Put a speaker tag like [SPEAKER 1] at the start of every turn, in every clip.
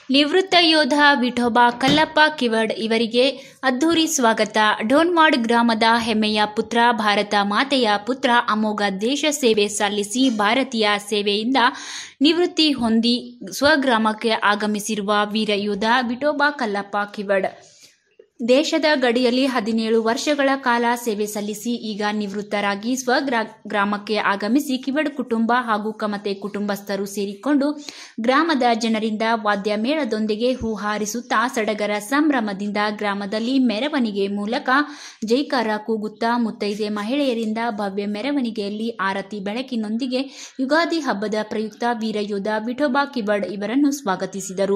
[SPEAKER 1] ನಿವೃತ್ತ ಯೋಧ ವಿಠೋಬಾ ಕಲ್ಲಪ್ಪ ಕಿವಡ್ ಇವರಿಗೆ ಅದ್ಧೂರಿ ಸ್ವಾಗತ ಡೋನ್ವಾಡ್ ಗ್ರಾಮದ ಹೆಮ್ಮೆಯ ಪುತ್ರ ಭಾರತ ಮಾತೆಯ ಪುತ್ರ ಅಮೋಘ ದೇಶ ಸೇವೆ ಸಲ್ಲಿಸಿ ಭಾರತೀಯ ಸೇವೆಯಿಂದ ನಿವೃತ್ತಿ ಹೊಂದಿ ಸ್ವಗ್ರಾಮಕ್ಕೆ ಆಗಮಿಸಿರುವ ವೀರಯೋಧ ವಿಠೋಬಾ ಕಲ್ಲಪ್ಪ ಕಿವಡ್ ದೇಶದ ಗಡಿಯಲ್ಲಿ ಹದಿನೇಳು ವರ್ಷಗಳ ಕಾಲ ಸೇವೆ ಸಲ್ಲಿಸಿ ಈಗ ನಿವೃತ್ತರಾಗಿ ಸ್ವಗ್ರಾ ಗ್ರಾಮಕ್ಕೆ ಆಗಮಿಸಿ ಕಿವಡ್ ಕುಟುಂಬ ಹಾಗೂ ಕಮತೆ ಕುಟುಂಬಸ್ಥರು ಸೇರಿಕೊಂಡು ಗ್ರಾಮದ ಜನರಿಂದ ವಾದ್ಯ ಮೇಳದೊಂದಿಗೆ ಹೂ ಹಾರಿಸುತ್ತಾ ಸಡಗರ ಸಂಭ್ರಮದಿಂದ ಗ್ರಾಮದಲ್ಲಿ ಮೆರವಣಿಗೆ ಮೂಲಕ ಜೈಕಾರ ಕೂಗುತ್ತಾ ಮುತ್ತೈದೆ ಮಹಿಳೆಯರಿಂದ ಭವ್ಯ ಮೆರವಣಿಗೆಯಲ್ಲಿ ಆರತಿ ಬೆಳಕಿನೊಂದಿಗೆ ಯುಗಾದಿ ಹಬ್ಬದ ಪ್ರಯುಕ್ತ ವೀರಯೋಧ ವಿಠೋಬಾ ಕಿವಡ್ ಇವರನ್ನು ಸ್ವಾಗತಿಸಿದರು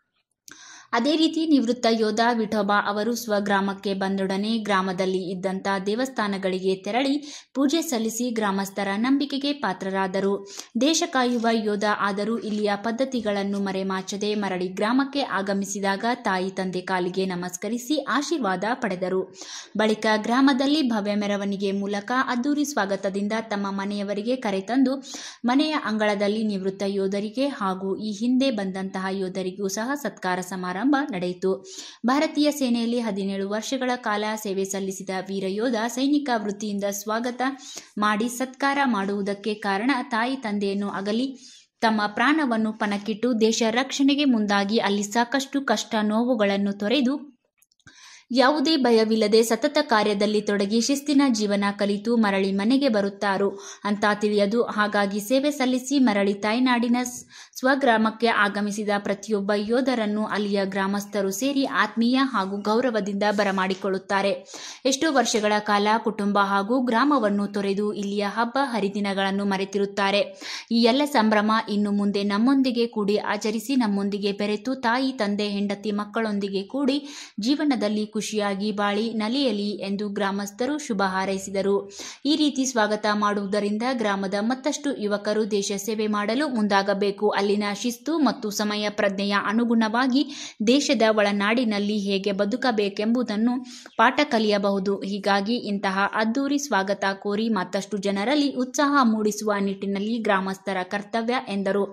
[SPEAKER 1] ಅದೇ ರೀತಿ ನಿವೃತ್ತ ಯೋಧ ವಿಠೋಬಾ ಅವರು ಸ್ವಗ್ರಾಮಕ್ಕೆ ಬಂದೊಡನೆ ಗ್ರಾಮದಲ್ಲಿ ಇದ್ದಂಥ ದೇವಸ್ಥಾನಗಳಿಗೆ ತೆರಳಿ ಪೂಜೆ ಸಲ್ಲಿಸಿ ಗ್ರಾಮಸ್ಥರ ನಂಬಿಕೆಗೆ ಪಾತ್ರರಾದರು ದೇಶ ಕಾಯುವ ಯೋಧ ಆದರೂ ಇಲ್ಲಿಯ ಪದ್ಧತಿಗಳನ್ನು ಮರೆಮಾಚದೆ ಮರಳಿ ಗ್ರಾಮಕ್ಕೆ ಆಗಮಿಸಿದಾಗ ತಾಯಿ ತಂದೆ ಕಾಲಿಗೆ ನಮಸ್ಕರಿಸಿ ಆಶೀರ್ವಾದ ಪಡೆದರು ಬಳಿಕ ಗ್ರಾಮದಲ್ಲಿ ಭವ್ಯ ಮೆರವಣಿಗೆ ಮೂಲಕ ಅದ್ದೂರಿ ಸ್ವಾಗತದಿಂದ ತಮ್ಮ ಮನೆಯವರಿಗೆ ಕರೆತಂದು ಮನೆಯ ಅಂಗಳದಲ್ಲಿ ನಿವೃತ್ತ ಯೋಧರಿಗೆ ಹಾಗೂ ಈ ಹಿಂದೆ ಬಂದಂತಹ ಯೋಧರಿಗೂ ಸಹ ಸತ್ಕಾರ ಸಮಾರಂಭ ನಡೆಯಿತು ಭಾರತೀಯ ಸೇನೆಯಲ್ಲಿ ಹದಿನೇಳು ವರ್ಷಗಳ ಕಾಲ ಸೇವೆ ಸಲ್ಲಿಸಿದ ವೀರಯೋಧ ಸೈನಿಕ ವೃತ್ತಿಯಿಂದ ಸ್ವಾಗತ ಮಾಡಿ ಸತ್ಕಾರ ಮಾಡುವುದಕ್ಕೆ ಕಾರಣ ತಾಯಿ ತಂದೆಯನ್ನು ಅಗಲಿ ತಮ್ಮ ಪ್ರಾಣವನ್ನು ಪಣಕ್ಕಿಟ್ಟು ದೇಶ ರಕ್ಷಣೆಗೆ ಮುಂದಾಗಿ ಅಲ್ಲಿ ಸಾಕಷ್ಟು ಕಷ್ಟ ನೋವುಗಳನ್ನು ತೊರೆದು ಯಾವುದೇ ಭಯವಿಲ್ಲದೆ ಸತತ ಕಾರ್ಯದಲ್ಲಿ ತೊಡಗಿ ಶಿಸ್ತಿನ ಜೀವನ ಕಲಿತು ಮರಳಿ ಮನೆಗೆ ಬರುತ್ತಾರೋ ಅಂತ ತಿಳಿಯದು ಹಾಗಾಗಿ ಸೇವೆ ಸಲ್ಲಿಸಿ ಮರಳಿ ತಾಯ್ನಾಡಿನ ಸ್ವಗ್ರಾಮಕ್ಕೆ ಆಗಮಿಸಿದ ಪ್ರತಿಯೊಬ್ಬ ಯೋಧರನ್ನು ಅಲ್ಲಿಯ ಗ್ರಾಮಸ್ಥರು ಸೇರಿ ಆತ್ಮೀಯ ಹಾಗೂ ಗೌರವದಿಂದ ಬರಮಾಡಿಕೊಳ್ಳುತ್ತಾರೆ ಎಷ್ಟೋ ವರ್ಷಗಳ ಕಾಲ ಕುಟುಂಬ ಹಾಗೂ ಗ್ರಾಮವನ್ನು ತೊರೆದು ಇಲ್ಲಿಯ ಹಬ್ಬ ಹರಿದಿನಗಳನ್ನು ಮರೆತಿರುತ್ತಾರೆ ಈ ಎಲ್ಲ ಸಂಭ್ರಮ ಇನ್ನು ಮುಂದೆ ನಮ್ಮೊಂದಿಗೆ ಕೂಡಿ ಆಚರಿಸಿ ನಮ್ಮೊಂದಿಗೆ ಬೆರೆತು ತಾಯಿ ತಂದೆ ಹೆಂಡತಿ ಮಕ್ಕಳೊಂದಿಗೆ ಕೂಡಿ ಜೀವನದಲ್ಲಿ ಖುಷಿಯಾಗಿ ಬಾಳಿ ನಲಿಯಲಿ ಎಂದು ಗ್ರಾಮಸ್ಥರು ಶುಭ ಹಾರೈಸಿದರು ಈ ರೀತಿ ಸ್ವಾಗತ ಮಾಡುವುದರಿಂದ ಗ್ರಾಮದ ಮತ್ತಷ್ಟು ಯುವಕರು ದೇಶ ಸೇವೆ ಮಾಡಲು ಮುಂದಾಗಬೇಕು ಅಲ್ಲಿನ ಶಿಸ್ತು ಮತ್ತು ಸಮಯ ಪ್ರಜ್ಞೆಯ ಅನುಗುಣವಾಗಿ ದೇಶದ ಒಳನಾಡಿನಲ್ಲಿ ಹೇಗೆ ಬದುಕಬೇಕೆಂಬುದನ್ನು ಪಾಠ ಕಲಿಯಬಹುದು ಹೀಗಾಗಿ ಇಂತಹ ಅದ್ದೂರಿ ಸ್ವಾಗತ ಕೋರಿ ಮತ್ತಷ್ಟು ಜನರಲ್ಲಿ ಉತ್ಸಾಹ ಮೂಡಿಸುವ ನಿಟ್ಟಿನಲ್ಲಿ ಗ್ರಾಮಸ್ಥರ ಕರ್ತವ್ಯ ಎಂದರು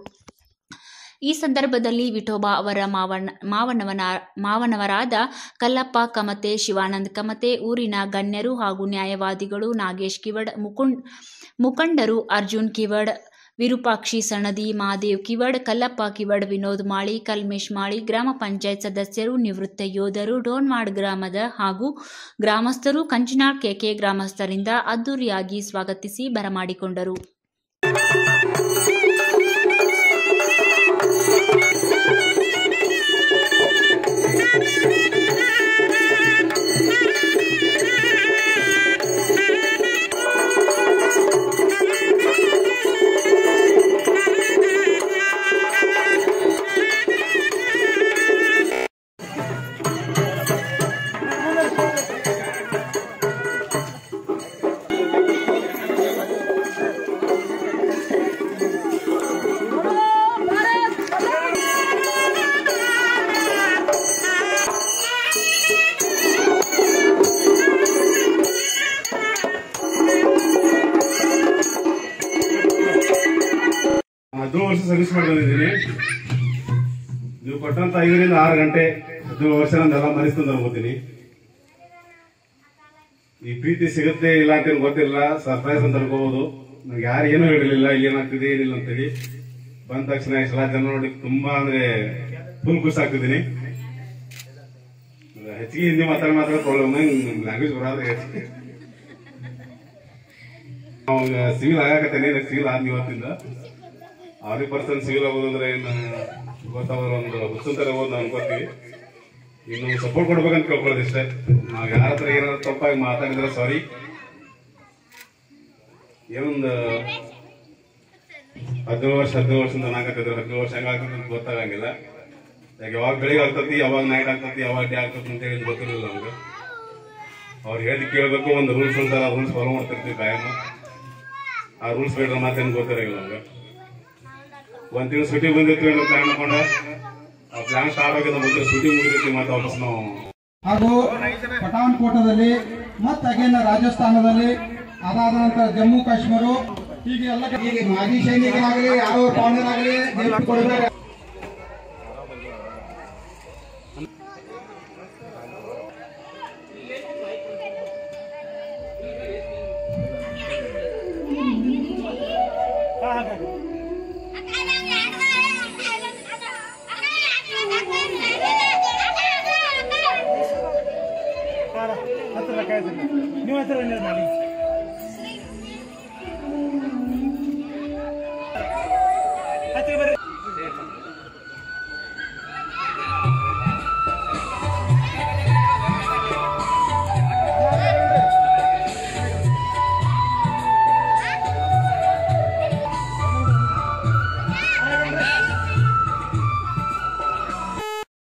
[SPEAKER 1] ಈ ಸಂದರ್ಭದಲ್ಲಿ ವಿಠೋಬಾ ಅವರ ಮಾವನ ಮಾವನವನ ಮಾವನವರಾದ ಕಲ್ಲಪ್ಪ ಕಮತೆ ಶಿವಾನಂದ್ ಕಮತೆ ಊರಿನ ಗಣ್ಯರು ಹಾಗೂ ನ್ಯಾಯವಾದಿಗಳು ನಾಗೇಶ್ ಕಿವಡ್ ಮುಕುಂಡ್ ಮುಖಂಡರು ಅರ್ಜುನ್ ಕಿವಡ್ ವಿರೂಪಾಕ್ಷಿ ಸಣದಿ ಮಹಾದೇವ್ ಕಿವಡ್ ಕಲ್ಲಪ್ಪ ಕಿವಡ್ ವಿನೋದ್ ಮಾಳಿ ಕಲ್ಮೇಶ್ ಮಾಳಿ ಗ್ರಾಮ ಪಂಚಾಯತ್ ಸದಸ್ಯರು ನಿವೃತ್ತ ಯೋಧರು ಡೋನ್ವಾಡ್ ಗ್ರಾಮದ ಹಾಗೂ ಗ್ರಾಮಸ್ಥರು ಕಂಚಿನಾಳ್ ಕೆಕೆ ಗ್ರಾಮಸ್ಥರಿಂದ ಅದ್ದೂರಿಯಾಗಿ ಸ್ವಾಗತಿಸಿ ಬರಮಾಡಿಕೊಂಡರು
[SPEAKER 2] ಹದಿನೇಳು ವರ್ಷ ಸರ್ವಿಸ್ ಮಾಡಿ ಬಂದಿದ್ದೀನಿ ನೀವು ಕೊಟ್ಟಂತ ಐದರಿಂದ ಆರು ಗಂಟೆ ಹದಿನೇಳು ವರ್ಷ ನಂದೆಲ್ಲ ಮರೆಸ್ತು ಅನ್ಕೋತೀನಿ ಈ ಪ್ರೀತಿ ಸಿಗುತ್ತೆ ಇಲ್ಲ ಅಂತ ಏನ್ ಗೊತ್ತಿಲ್ಲ ಸರ್ಪ್ರೈಸ್ ಅಂತ ಅನ್ಕೋಬಹುದು ನಂಗೆ ಯಾರು ಏನೂ ಹೇಳಿರ್ಲಿಲ್ಲ ಏನಾಗ್ತಿದೆ ಏನಿಲ್ಲ ಅಂತೇಳಿ ಬಂದ ತಕ್ಷಣ ಇಷ್ಟೆಲ್ಲ ಜನ ನೋಡಿ ತುಂಬಾ ಅಂದ್ರೆ ಫುಲ್ ಖುಷಿ ಆಗ್ತಿದ್ದೀನಿ ಹೆಚ್ಚಿಗೆ ಹಿಂದಿ ಮಾತಾಡಿ ಮಾತಾಡೋ ಪ್ರಾಬ್ಲಮ್ ಲ್ಯಾಂಗ್ವೇಜ್ ಬರೋದ್ರೆ ಹೆಚ್ಚಿಗೆ ಸಿವಿಲ್ ಆಗಾಕತ್ತೇನೆ ಸಿವಿಲ್ ಆದ್ ಇವತ್ತಿಂದ ಆರು ಪರ್ಸೆಂಟ್ ಸಿವಿಲ್ ಆಗೋದು ಅಂದ್ರೆ ಏನು ಗೊತ್ತಾಗೋದು ಒಂದು ಹುಚ್ಚಂತರ ಹೋದ್ ನಾವು ಅನ್ಕೋತೀವಿ ಇನ್ನು ಸಪೋರ್ಟ್ ಕೊಡ್ಬೇಕಂತ ಕೇಳ್ಕೊಳ್ಳೋದು ಇಷ್ಟೇ ನಾವ್ ಯಾರ ಹತ್ರ ಏನಾದ್ರು ತಪ್ಪಾಗಿ ಮಾತಾಡಿದ್ರೆ ಸಾರಿ ಏನೊಂದು ಹದಿನೇಳು ವರ್ಷ ಹದಿನೇಳು ವರ್ಷದಿಂದ ನಾಲ್ಕತ್ತಿದ್ರೆ ಹದಿನೇಳು ವರ್ಷ ಹೆಂಗಾಗ್ತದೆ ಅಂತ ಗೊತ್ತಾಗಂಗಿಲ್ಲ ಯಾಕೆ ಯಾವಾಗ ಬೆಳಿಗ್ಗೆ ಆಗ್ತತಿ ಯಾವಾಗ ನೈಟ್ ಆಗ್ತತಿ ಯಾವಾಗ ಡೇ ಆಗ್ತತಿ ಅಂತ ಹೇಳಿ ಗೊತ್ತಿರಲಿಲ್ಲ ನಮ್ಗೆ ಅವ್ರು ಹೇಳಿ ಕೇಳಬೇಕು ಒಂದು ರೂಲ್ಸ್ ಅಂತ ರೂಲ್ಸ್ ಫಾಲೋ ಮಾಡ್ತಿರ್ತೀವಿ ಕಾಯಂ ಆ ರೂಲ್ಸ್ ಬೇಡ್ರೆ ಮಾತೇನು ಗೊತ್ತಿರಂಗಿಲ್ಲ ನಮ್ಗೆ ಒಂದ್ ತಿಂಗಳು ಸುಟಿ ಬಂದಿರ್ತೀವಿ ಅನ್ನೋ ಪ್ಲಾನ್ ಮಾಡ್ಕೊಂಡ ಆ ಪ್ಲಾನ್ ಸ್ಟಾರ್ಟ್ ಆಗಿದ ಮುಂಚೆ ಸುಟಿ ಮುಗಿದೈತಿ ಮತ್ತೆ ವಾಪಸ್ ನಾವು
[SPEAKER 3] ಹಾಗೂ ಪಠಾನ್ಕೋಟದಲ್ಲಿ ಮತ್ತೆ ಅಗೇನ್ ರಾಜಸ್ಥಾನದಲ್ಲಿ ಅದಾದ ನಂತರ ಜಮ್ಮು ಕಾಶ್ಮೀರ ಹೀಗೆ ಎಲ್ಲ ಹೀಗೆ ಮಾಜಿ ಸೈನಿಕರಾಗಲಿ ಯಾರೋ ಪಾವನರಾಗಲಿ ಕೊಡಬೇಕು
[SPEAKER 4] ನೀವು ಹೆಸರು ಮಾಡಿ